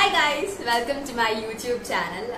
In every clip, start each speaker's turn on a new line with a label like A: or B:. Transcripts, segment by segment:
A: Hi guys, welcome to my YouTube channel.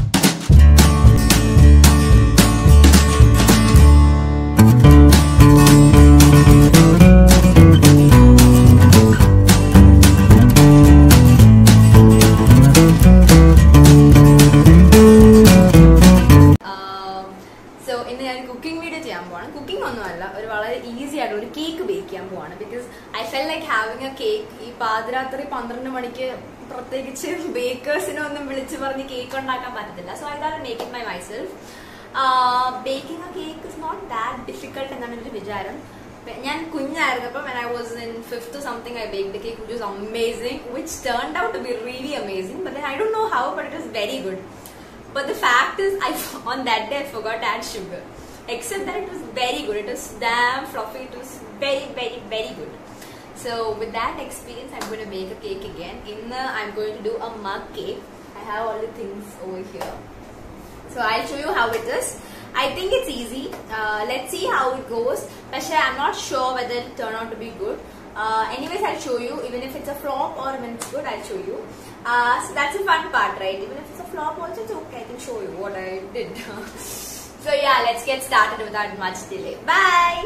A: So ഇന്ന് ഞാൻ cooking video ചെയ്യാൻ പോവാണ് കുക്കിംഗ് ഒന്നുമല്ല ഒരു വളരെ ഈസി ആയിട്ട് ഒരു കേക്ക് ബേക്ക് ചെയ്യാൻ പോവാണ് because I feel like having a cake ഈ പാതിരാത്രി പന്ത്രണ്ട് മണിക്ക് പ്രത്യേകിച്ച് ബേക്കേഴ്സിനെ ഒന്നും വിളിച്ചു പറഞ്ഞ് കേക്ക് ഉണ്ടാക്കാൻ പറ്റത്തില്ല so I that make it my myself baking a cake is not that difficult എന്നാണ് എൻ്റെ വിചാരം ഞാൻ കുഞ്ഞായിരുന്നപ്പം when I was in fifth or something I baked a cake which was amazing which turned out to be really amazing but then I don't know how but it was very good but the fact is I on that day I forgot to add sugar except that it was very good it was damn fluffy it was very very very good so with that experience I'm going to make a cake again in the, I'm going to do a mug cake I have all the things over here so I'll show you how it is. I think it's easy. Uh, let's see how it goes. But I'm not sure whether it'll turn out to be good. Uh, anyways, I'll show you. Even if it's a flop or when it's good, I'll show you. Uh, so that's the fun part, right? Even if it's a flop also, it's okay. I can show you what I did. so yeah, let's get started without much delay. Bye!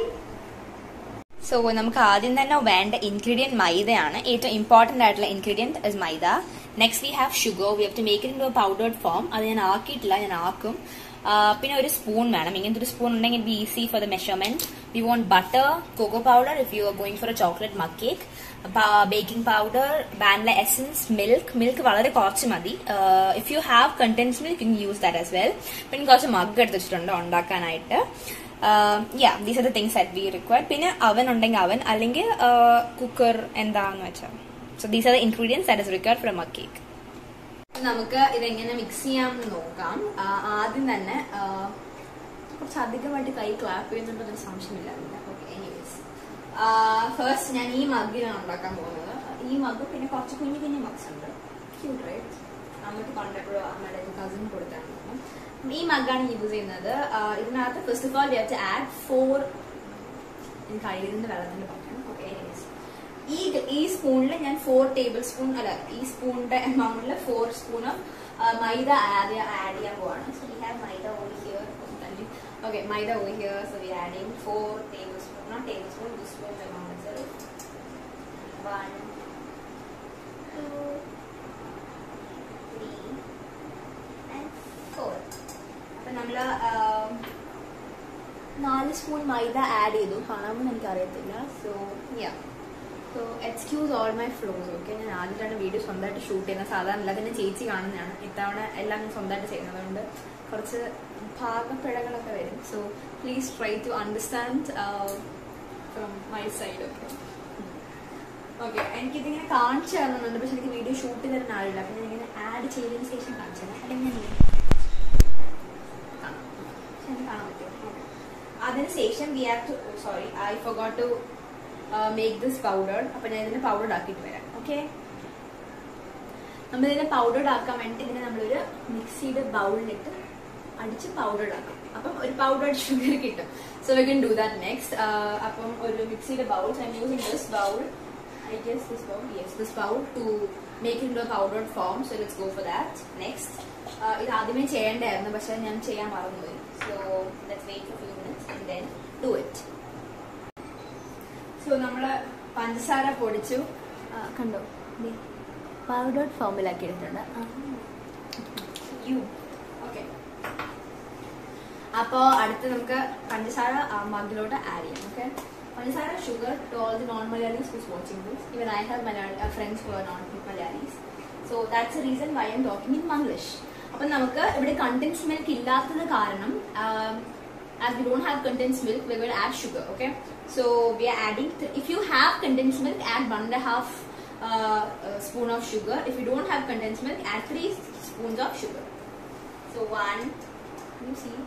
A: So നമുക്ക് ആദ്യം തന്നെ വേണ്ട ingredient മൈദയാണ് ഏറ്റവും important ആയിട്ടുള്ള ingredient is maida next we have sugar we have to make into powdered form അത് ഞാൻ ആക്കിയിട്ടില്ല ഞാൻ ആക്കും ആ, പിന്നെ ഒരു സ്പൂൺ വേണം ഇങ്ങനത്തെ ഒരു സ്പൂൺ ഉണ്ടെങ്കിൽ be easy for the measurement we want butter cocoa powder if you are going for a chocolate mug cake baking powder vanilla essence milk milk വളരെ കുറച്ച് മതി if you have condensed milk you use that as well പിന്നെ കുറച്ച് mug എടുത്ത് വെച്ചിട്ടുണ്ട് ഉണ്ടാക്കാനായിട്ട് yeah these are the things at we required പിന്നെ oven ഉണ്ടെങ്കിൽ അവൻ അല്ലെങ്കിൽ കുക്കർ എന്താന്ന് വെച്ചാൽ so these are the ingredients that is required from a cake നമുക്ക് ഇതെങ്ങനെ മിക്സ് ചെയ്യാമെന്ന് നോക്കാം ആ, ആദ്യം തന്നെ ആ, കുറച്ച് അധികമായിട്ട് കൈ ക്ലാപ്പ് ചെയ്യുന്നുണ്ടെന്നൊരു സംശയമില്ല ഓക്കെ എനിവേസ് ഫസ്റ്റ് ഞാൻ ഈ മഗ്ഗിലാണ് ഉണ്ടാക്കാൻ പോകുന്നത് ഈ മഗ് പിന്നെ കുറച്ച് കുഞ്ഞു കുഞ്ഞു മഗ്സ് ഉണ്ട് ക്യൂട്ട് റൈറ്റ് അമ്മയ്ക്ക് പണ്ടെപ്പോഴും അമ്മയുടെ കസിൻ കൊടുത്താണ് ഈ മഗ്ഗാണ് യൂസ് ചെയ്യുന്നത് ആ, ഇതിനകത്ത് first of all we have to add four എനിക്ക് കയ്യിലിരുന്ന് വെള്ളത്തിന്റെ പറ്റണം ഓക്കെ എനിവേസ് ഈ ഈ സ്പൂണിൽ ഞാൻ ഫോർ ടേബിൾ സ്പൂൺ അല്ല ഈ സ്പൂണിന്റെ എമൗണ്ടിൽ ഫോർ സ്പൂൺ ഓഫ് മൈദ ആദ്യം ആഡ് ചെയ്യാൻ പോവാണ് so we have maida over here okay maida over here so we adding four tablespoon not tablespoon two spoon amount one two three and four അപ്പൊ നമ്മള് ആം, നാല് സ്പൂൺ മൈദ ആഡ് ചെയ്തു കാണാമെന്ന് എനിക്ക് അറിയത്തില്ല so yeah so excuse all my flaws okay ഞാൻ ആദ്യമായിട്ടാണ് video സ്വന്തമായിട്ട് ഷൂട്ട് ചെയ്യുന്നത് സാധാരണ എല്ലാത്തിനും ചേച്ചി കാണുന്നതാണ് ഇത്തവണ എല്ലാം ഞാൻ സ്വന്തമായിട്ട് ചെയ്യുന്നത് അതുകൊണ്ട് കുറച്ച് ഭാഗപ്പിഴകളൊക്കെ വരും so please try to understand from my side okay okay എനിക്കിതിങ്ങനെ കാണിച്ചു തരുന്നുണ്ട് പക്ഷെ എനിക്ക് വീഡിയോ ഷൂട്ട് ചെയ്ത് തരുന്ന ആളില്ല അപ്പം ഞാൻ ഇങ്ങനെ ആഡ് ചെയ്തതിന് ശേഷം കാണിച്ചു തരാം അല്ലെങ്കിൽ ഞാൻ ഇങ്ങനെ കാണാം പക്ഷെ എനിക്ക് കാണാൻ പറ്റുമോ Okay. അതിനുശേഷം we have to sorry I forgot to make this powder അപ്പൊ ഞാൻ ഇതിനെ പൗഡർ ആക്കിയിട്ട് വരാം ഓക്കെ നമ്മൾ ഇതിനെ പൗഡർ ആക്കാൻ വേണ്ടി ഇതിനെ നമ്മളൊരു മിക്സിയുടെ ബൗളിലിട്ട് അടിച്ച് പൗഡർ ആക്കും അപ്പം ഒരു പൗഡർ ഷുഗർ കിട്ടും so we can do that next അപ്പം ഒരു മിക്സിയുടെ bowl I am using this bowl I guess this bowl yes this bowl to make into powdered form so let's go for that next ഇത് ആദ്യമേ ചെയ്യേണ്ടായിരുന്നു പക്ഷെ ഞാൻ ചെയ്യാൻ മറന്നുപോയി so let's wait for few minutes and then do it so നമ്മള് പഞ്ചസാര പൊടിച്ചു ആ, കണ്ടോ പൗഡേർഡ് ഫോമിലാക്കി എടുത്തിട്ടുണ്ട് യു ഓക്കെ അപ്പോ അടുത്ത് നമുക്ക് പഞ്ചസാര മഗ്ഗിലോട്ട് ആഡ് ചെയ്യാം ഓക്കെ പഞ്ചസാര sugar to all the non Malayalis who's watching this even I have Malayali friends who are non Malayalis so that's a reason why am talking in Manglish അപ്പൊ നമുക്ക് ഇവിടെ കണ്ടൻസ് മിൽക്ക് ഇല്ലാത്തത് കാരണം as we don't have condensed milk, we're going to add sugar. Okay, so we are adding. Th- if you have condensed milk, add one and a half uh, uh, spoon of sugar. If you don't have condensed milk, add three spoons of sugar. So one, can you see?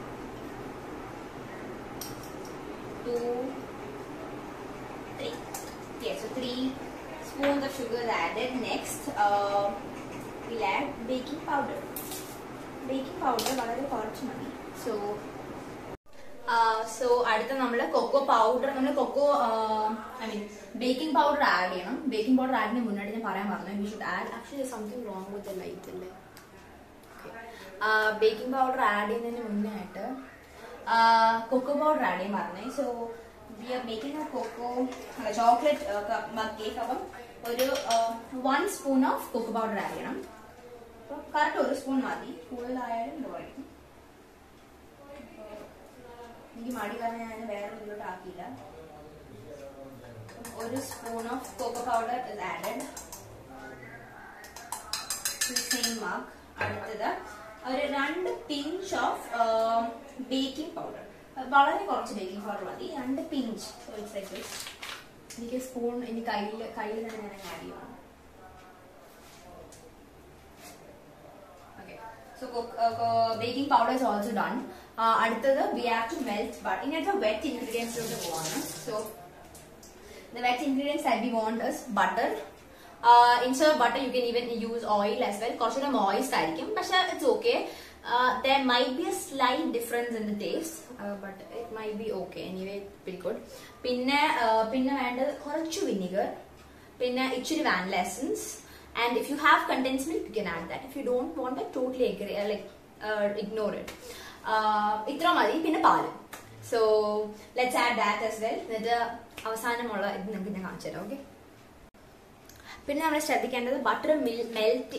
A: Two, three. Yeah, so three spoons of sugar is added. Next, uh, we'll add baking powder. Baking powder വളരെ കുറച്ച് മതി. So so അടുത്ത നമ്മൾ cocoa powder നമ്മൾ cocoa I mean baking powder add ചെയ്യണം baking powder ആഡിന് മുന്നാടി ഞാൻ പറയാൻ പറഞ്ഞു we should add actually something wrong with light അല്ലേ ബേക്കിംഗ് പൗഡർ ആഡ് ചെയ്യുന്നതിന് മുന്നേ ആയിട്ട് കൊക്കോ പൗഡർ ആഡ് ചെയ്യാൻ പറഞ്ഞേ so we are making a cocoa chocolate mug cake അപ്പം ഒരു one spoon of cocoa powder add ചെയ്യണം അപ്പം കറക്റ്റ് ഒരു സ്പൂൺ മതി കൂടുതലായാലും പോയിരിക്കും എനിക്ക് മടി കാരണം ഞാൻ വേറെ ഉള്ളിലോട്ട് ആക്കിയില്ല ഒരു spoon of cocoa powder is added same mark അടുത്തത് ഒരു രണ്ട് പിഞ്ച് ഓഫ് ബേക്കിംഗ് പൗഡർ വളരെ കുറച്ച് ബേക്കിംഗ് പൗഡർ മതി രണ്ട് പിഞ്ച് എനിക്ക് സ്പൂൺ എനിക്ക് കയ്യിൽ കയ്യിൽ തന്നെ ഞാൻ ആഡ് ചെയ്യണം Okay. So co- uh, co- baking powder is also done. Uh, അടുത്തത് we have to melt butter. ഇങ്ങനത്തെ wet ingredients ലോട്ട് പോവാണ്. So the wet ingredients that we want is butter. Uh, instead of butter, you can even use oil as well. കുറച്ചുകൂടെ moist ആയിരിക്കും. പക്ഷെ it's okay. Uh, there might be a slight difference in the taste, uh, but it might be okay. Anyway, pretty good. പിന്നെ uh, പിന്നെ വേണ്ടത് കുറച്ച് vinegar പിന്നെ ഇച്ചിരി vanilla essence and if you have condensed milk you can add that if you don't want that totally agree uh, like uh, ignore it uh, ഇത്ര മതി പിന്നെ പാല് so let's add that as well എന്നിട്ട് അവസാനമുള്ള ഇത് നിങ്ങൾക്ക് ഞാൻ കാണിച്ചു തരാം ഓക്കെ പിന്നെ നമ്മൾ ശ്രദ്ധിക്കേണ്ടത് ബട്ടർ മെൽറ്റ്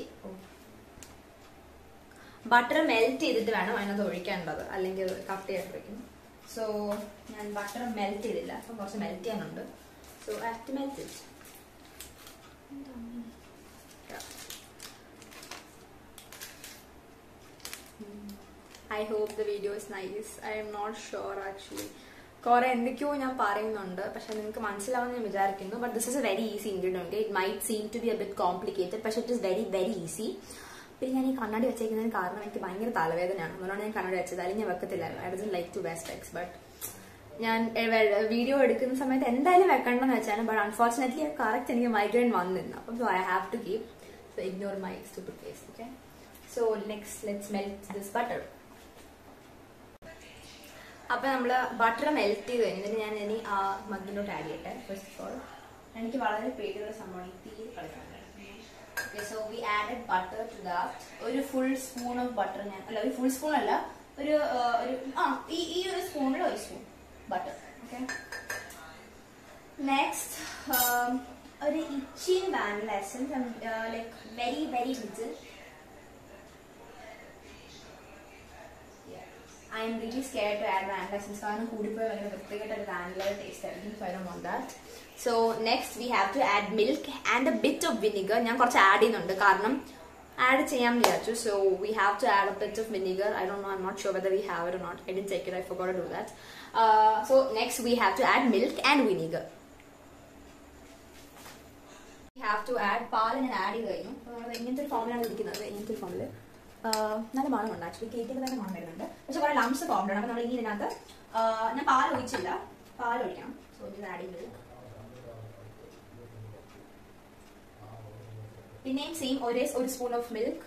A: ബട്ടർ മെൽറ്റ് ചെയ്തിട്ട് വേണം അതിനകത്ത് ഒഴിക്കേണ്ടത് അല്ലെങ്കിൽ അത് കട്ടിയായിട്ട് വയ്ക്കും സോ ഞാൻ ബട്ടർ മെൽറ്റ് ചെയ്തില്ല അപ്പം കുറച്ച് മെൽറ്റ് ചെയ്യാനുണ്ട് so I have to melt it I hope the video is nice I am not sure actually കുറെ എന്തൊക്കെയോ ഞാൻ പറയുന്നുണ്ട് പക്ഷെ നിങ്ങൾക്ക് മനസ്സിലാവുമെന്ന് ഞാൻ വിചാരിക്കുന്നു but this is a very easy ingredient it might seem to be a bit complicated പക്ഷെ it is very very easy പിന്നെ ഞാൻ ഈ കണ്ണാടി വെച്ചേക്കുന്നതിന് കാരണം എനിക്ക് ഭയങ്കര തലവേദനയാണ് അതുകൊണ്ടാണ് ഞാൻ കണ്ണാടി വെച്ചത് അല്ലെങ്കിൽ ഞാൻ വെക്കത്തില്ലായിരുന്നു ഐ ഡസൻ ലൈക്ക് ടു വെസ്റ്റ് എക്സ് ബട്ട് ഞാൻ വീഡിയോ എടുക്കുന്ന സമയത്ത് എന്തായാലും വെക്കണമെന്ന് വെച്ചാണ് ബട്ട് അൺഫോർച്ചുനേറ്റ്ലി കറക്റ്റ് എനിക്ക് മൈഗ്രെയിൻ വന്നിരുന്നു അപ്പം so I have to keep so ignore my stupid face okay so next let's melt this butter അപ്പൊ നമ്മള് ബട്ടർ മെൽറ്റ് ചെയ്ത് കഴിഞ്ഞിട്ട് ഞാൻ ഇനി ആ മഗ്ഗിലോട്ട് ആഡ് ചെയ്യട്ടെ ഫസ്റ്റ് ഓഫ് ഓൾ എനിക്ക് വളരെ പേടിയുള്ള സംഭവമാണ് ഈ തീ കളിക്കാൻ so we added butter to that ഒരു ഫുൾ സ്പൂൺ ഓഫ് ബട്ടർ ഞാൻ അല്ല ഒരു ഫുൾ സ്പൂൺ അല്ല ഒരു ആ, ഒരു ആ ഈ ഈ ഒരു സ്പൂണിൽ ഒരു സ്പൂൺ ബട്ടർ ഓക്കെ നെക്സ്റ്റ് ഒരു ഇച്ചിൻ vanilla essence like very very little I'm really scare to add vanilla essence കാരണം കൂടിപ്പോയി ഭയങ്കര വൃത്തികെട്ട ഒരു വാനില ടേസ്റ്റ് ആയിരിക്കും so I don't want that so next we have to add milk and a bit of vinegar ഞാൻ കുറച്ച് add ചെയ്യുന്നുണ്ട് കാരണം ആഡ് ചെയ്യാൻ വിചാരിച്ചു so we have to add a bit of vinegar I don't know I not sure whether we have it not I didn't check it I for do that so next we have to add milk and vinegar have to add പാൽ ഞാൻ add ചെയ്ത് കഴിഞ്ഞു അപ്പോൾ നമ്മൾ ഇങ്ങനത്തെ ഒരു ഫോമിലാണ് ഇരിക്കുന്നത് ഇങ്ങനത്തെ ഒരു ഫോമിൽ നല്ല മണമുണ്ട് ആക്ച്വലി കേക്കിൽ തന്നെ മണം വരുന്നുണ്ട് പക്ഷെ കുറെ ലംസ് ഫോംഡ് ആണ് അപ്പോൾ നമ്മൾ ഇനി ഇതിനകത്ത് ആ, ഞാൻ പാൽ ഒഴിച്ചില്ല പാൽ ഒഴിക്കണം സോ ഇത് ആഡ് ചെയ്ത് പിന്നെയും സെയിം ഒരേ ഒരു സ്പൂൺ ഓഫ് മിൽക്ക്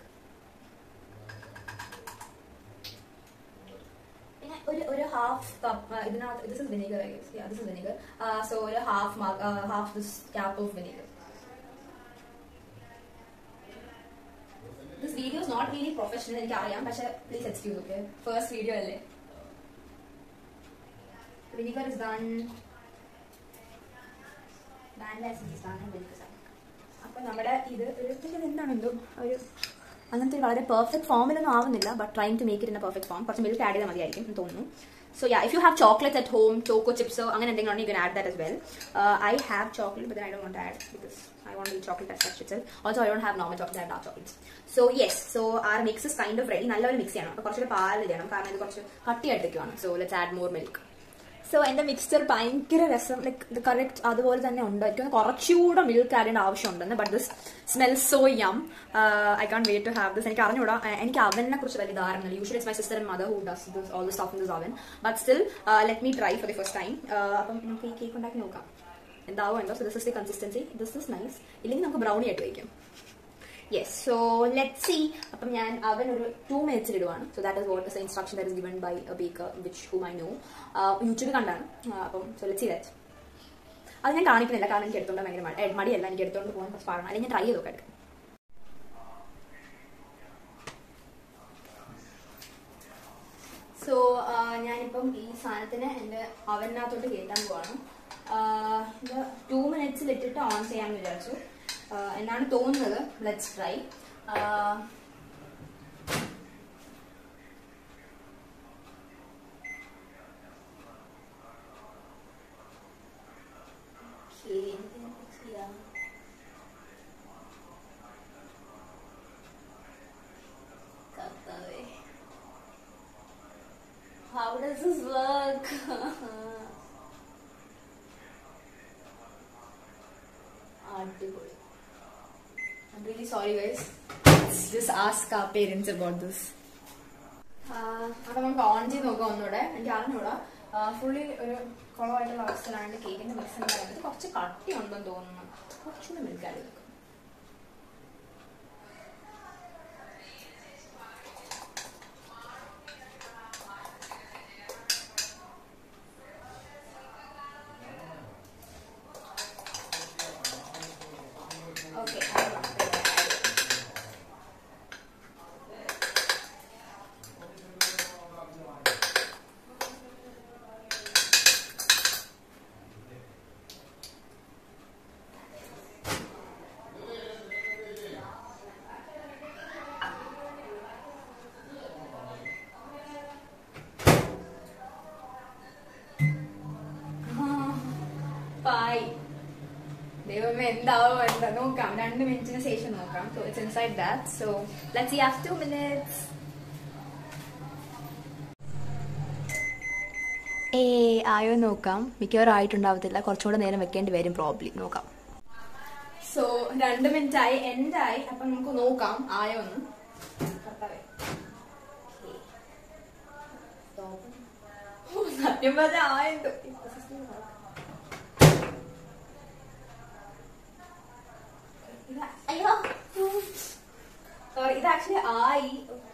A: പിന്നെ ഒരു ഒരു ഹാഫ് കപ്പ് ഇതിനകത്ത് this is vinegar this is vinegar so ഒരു half half this cap of vinegar this video is not really professional എനിക്ക് അറിയാം പക്ഷെ please excuse okay first video അല്ലേ vinegar is done vanilla essence is done vinegar അപ്പൊ നമ്മുടെ ഇത് ഒരു പക്ഷേ ഇത് എന്താണ് എന്തോ ഒരു അങ്ങനത്തെ ഒരു വളരെ പെർഫെക്റ്റ് ഫോമിലൊന്നും ആവുന്നില്ല but trying to make it in a perfect form കുറച്ച് മിൽക്ക് ആഡ് ചെയ്താൽ മതിയായിരിക്കും എന്ന് തോന്നുന്നു so ya if you have chocolate at home choco ചിപ്സോ അങ്ങനെ എന്തെങ്കിലും ഉണ്ടെങ്കിൽ you add that as well I have chocolate but I don't want to add because I want to eat chocolate as such itself. Also, I don't have normal chocolate, I have dark chocolates. So yes, so our mix is kind of ready. നല്ലൊരു mix ചെയ്യണം അപ്പൊ കുറച്ചുകൂടെ പാൽ ചെയ്യണം കാരണം ഇത് കുറച്ച് കട്ടിയായിട്ടൊക്കെയാണ് so let's add more milk so എന്റെ മിക്സ്ചർ ഭയങ്കര രസം ലൈക്ക് ഇത് കറക്റ്റ് അതുപോലെ തന്നെ ഉണ്ട് എനിക്ക് തോന്നുന്നു കുറച്ചുകൂടെ മിൽക്ക് ആഡ് ചെയ്യേണ്ട ആവശ്യമുണ്ടെന്ന് but this smell so yum I can't wait to have this എനിക്ക് അറിഞ്ഞൂടാ Uh, എനിക്ക് അവനെ കുറിച്ച് വലിയ ധാരണ usually it's my sister and mother who does this all the stuff in this oven but still let me try for the first time അപ്പം നമുക്ക് ഈ കേക്ക് ഉണ്ടാക്കി നോക്കാം എന്താവോ എന്തോ so this is the consistency this is nice ഇല്ലെങ്കിൽ നമുക്ക് brownie ആയിട്ട് വയ്ക്കാം yes so let's see അപ്പം ഞാൻ അവൻ ഒരു ടു മിനിറ്റ്സിൽ ഇടുവാണ് so that is what is instruction that is given by a baker which whom I know യൂട്യൂബിൽ കണ്ടാണ് ആ, അപ്പം സോ ലെറ്റ് സി ദാറ്റ് അത് ഞാൻ കാണിക്കുന്നില്ല കാരണം എനിക്ക് എടുത്തോണ്ട് ഭയങ്കര മടി- ഏ, മടിയല്ല എനിക്ക് എടുത്തോണ്ട് പോകാൻ കുറച്ച് പാടാണ് അല്ലെങ്കിൽ ഞാൻ ട്രൈ ചെയ്ത് നോക്കാം എടുക്കാം സോ ഞാനിപ്പം ഈ സാധനത്തിന് എൻ്റെ അവനകത്തോട്ട് കയറ്റാൻ പോവാണ് ആഹ് ഇത് ടു മിനിറ്റ്സിൽ ഇട്ടിട്ട് ഓൺ ചെയ്യാമെന്ന് വിചാരിച്ചു ആഹ് എന്നാണ് തോന്നുന്നത് ലെറ്റ്സ് ട്രൈ ചെയ്യാം കർത്താവേ How does this work? അടിപൊളി I'm really sorry guys. Let's just ask our parents about this. അപ്പൊ നമുക്ക് ഓൺ ചെയ്ത് നോക്കാം ഒന്നുകൂടെ എനിക്ക് അറിഞ്ഞൂടാ ഫുള്ളി ഒരു കുളമായിട്ടുള്ള അവസ്ഥയിലാണ് കേക്കിന്റെ മിക്സ് ഉണ്ടായിരുന്നത് കുറച്ച് കട്ടി ഉണ്ടെന്ന് തോന്നുന്നു കുറച്ചുകൂടെ മിൽക്കായിരിക്കും ഓക്കെ പായ് ദൈവമേ എന്താവോ എന്താ നോക്കാം രണ്ട് മിനിറ്റിന് ശേഷം നോക്കാം so it's inside that so let's see after two minutes ഏ ആയോ നോക്കാം മിക്കവാറും ആയിട്ടുണ്ടാവത്തില്ല കുറച്ചുകൂടെ നേരം വെക്കേണ്ടി വരും പ്രോബ്ലി നോക്കാം സോ രണ്ട് മിനിറ്റ് ആയി എൻഡായി അപ്പൊ നമുക്ക് നോക്കാം ആയോ ഒന്ന് കർത്താവേ. Okay. ഓ, സത്യം പറഞ്ഞ ആയുണ്ട് അയ്യോ സോറി ഇത് ആക്ച്വലി ആയി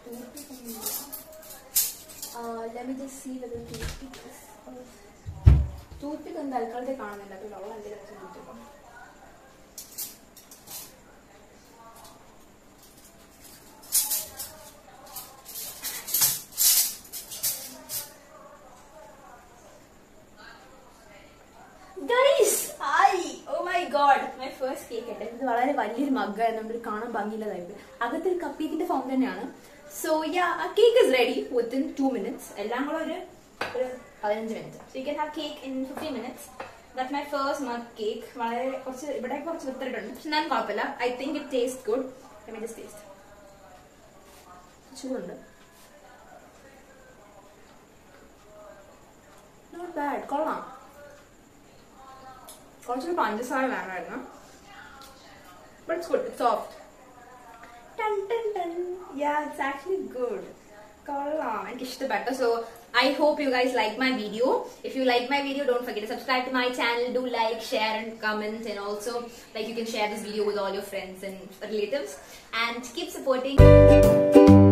A: let me just see whether toothpick is ടൂത്ത്പിക്ക് എന്താ തൽക്കാലത്തെ കാണുന്നില്ല അപ്പോൾ അവൾ എന്തെങ്കിലും വെച്ച് നോക്കിയപ്പോൾ ഗൈസ് ആയി oh my god my first cake ഉണ്ട് ഇത് വളരെ വലിയൊരു മഗ്ഗായിരുന്നു നമുക്ക് കാണാൻ ഭംഗിയുള്ളതായിരുന്നു അകത്തൊരു കപ്പ് കേക്കിന്റെ ഫോം തന്നെയാണ് സോ യാ ആ cake is ready within two minutes എല്ലാം കൂടെ ഒരു ഒരു പതിനഞ്ച് മിനിറ്റ് so you can have cake in fifteen minutes that my first mug cake വളരെ കുറച്ച് ഇവിടെ കുറച്ച് വിത്തിട്ടുണ്ട് പക്ഷെ എന്നാലും കുഴപ്പമില്ല I think it taste good I mean just taste ചൂടുണ്ട് നോട്ട് ബാഡ് കൊള്ളാം കുറച്ചൊരു പഞ്ചസാര വേണമായിരുന്നു ബട്ട് ഇറ്റ്സ് ഗുഡ് സോഫ്റ്റ് ടൺ ടൺ ടൺ യാ ഇറ്റ്സ് ആക്ച്വലി ഗുഡ് കൊള്ളാം എനിക്ക് ഇഷ്ടപ്പെട്ടു so I hope you guys like my video if you like my video don't forget subscribe to my channel do like share and comment and also like you can share this video with all your friends and relatives and keep supporting